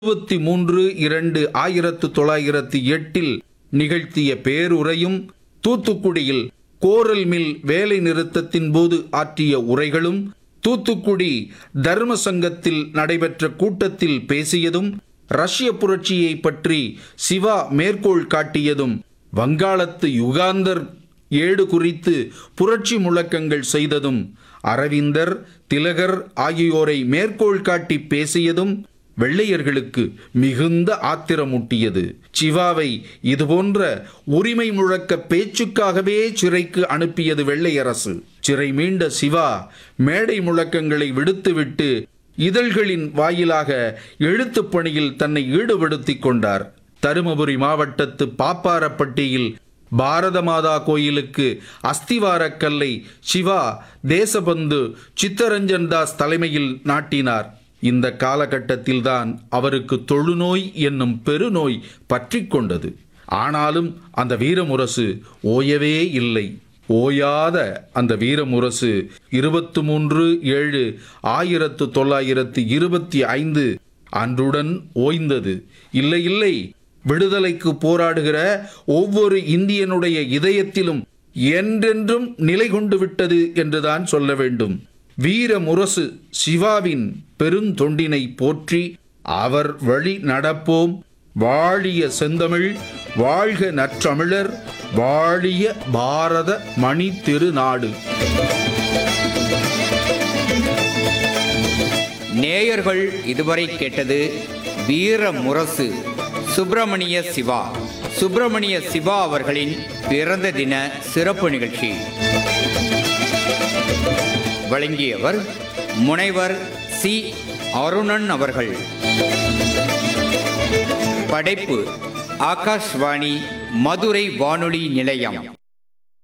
இருபத்தி மூன்று இரண்டு ஆயிரத்து தொள்ளாயிரத்து எட்டில் நிகழ்த்திய பேருரையும் தூத்துக்குடியில் கோரல் மில் வேலை நிறுத்தத்தின் போது ஆற்றிய உரைகளும் தூத்துக்குடி தர்ம சங்கத்தில் நடைபெற்ற கூட்டத்தில் பேசியதும் ரஷ்ய புரட்சியை பற்றி சிவா மேற்கோள் காட்டியதும் வங்காளத்து யுகாந்தர் ஏடு குறித்து புரட்சி முழக்கங்கள் செய்ததும் அரவிந்தர் திலகர் ஆகியோரை மேற்கோள் காட்டி பேசியதும் வெள்ளையர்களுக்கு மிகுந்த ஆத்திரமூட்டியது சிவாவை இதுபோன்ற உரிமை முழக்க பேச்சுக்காகவே சிறைக்கு அனுப்பியது வெள்ளை அரசு சிறை மீண்ட சிவா மேடை முழக்கங்களை விடுத்துவிட்டு இதழ்களின் வாயிலாக எழுத்துப் பணியில் தன்னை ஈடுபடுத்திக் கொண்டார் தருமபுரி மாவட்டத்து பாப்பாரப்பட்டியில் பாரத மாதா கோயிலுக்கு அஸ்திவாரக் கல்லை சிவா தேசபந்து சித்தரஞ்சன் தாஸ் தலைமையில் நாட்டினார் இந்த காலகட்டத்தில்தான் அவருக்கு தொழுநோய் என்னும் பெருநோய் பற்றிக் கொண்டது ஆனாலும் அந்த வீரமுரசு ஓயவே இல்லை ஓயாத அந்த வீரமுரசு இருபத்து மூன்று ஏழு ஆயிரத்து தொள்ளாயிரத்து இருபத்தி ஐந்து அன்றுடன் ஓய்ந்தது இல்லை இல்லை விடுதலைக்கு போராடுகிற ஒவ்வொரு இந்தியனுடைய இதயத்திலும் என்றென்றும் நிலை கொண்டு விட்டது என்றுதான் சொல்ல வேண்டும் வீர முரசு சிவாவின் பெருந்தொண்டினை போற்றி அவர் வழி நடப்போம் வாழிய செந்தமிழ் வாழ்க நற்றமிழர் வாழிய பாரத மணி திருநாடு நேயர்கள் இதுவரை கேட்டது வீர முரசு சுப்பிரமணிய சிவா சுப்பிரமணிய சிவா அவர்களின் பிறந்த தின சிறப்பு நிகழ்ச்சி வழங்கியவர் முனைவர் சி அருணன் அவர்கள் படைப்பு ஆகாஷ்வாணி மதுரை வானொலி நிலையம்